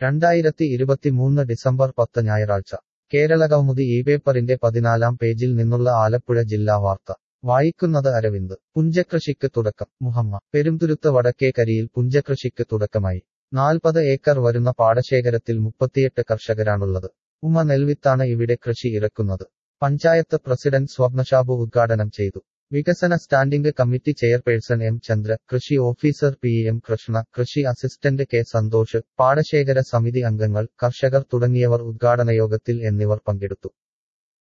രണ്ടായിരത്തി ഇരുപത്തിമൂന്ന് ഡിസംബർ പത്ത് ഞായറാഴ്ച കേരളകൗമുദി ഈ പേപ്പറിന്റെ പതിനാലാം പേജിൽ നിന്നുള്ള ആലപ്പുഴ ജില്ലാ വാർത്ത വായിക്കുന്നത് അരവിന്ദ് പുഞ്ചകൃഷിക്ക് തുടക്കം മുഹമ്മ പെരുംതുരുത്ത് വടക്കേക്കരിയിൽ പുഞ്ചകൃഷിക്ക് തുടക്കമായി നാൽപ്പത് ഏക്കർ വരുന്ന പാടശേഖരത്തിൽ മുപ്പത്തിയെട്ട് കർഷകരാണുള്ളത് ഉമ നെൽവിത്താണ് ഇവിടെ കൃഷി ഇറക്കുന്നത് പഞ്ചായത്ത് പ്രസിഡന്റ് സ്വപ്നഷാബു ഉദ്ഘാടനം ചെയ്തു വികസന standing committee chairperson M Chandra കൃഷി ഓഫീസർ പി എം കൃഷ്ണ കൃഷി അസിസ്റ്റന്റ് കെ സന്തോഷ് പാടശേഖര സമിതി അംഗങ്ങൾ കർഷകർ തുടങ്ങിയവർ ഉദ്ഘാടനയോഗത്തിൽ എന്നിവർ പങ്കെടുത്തു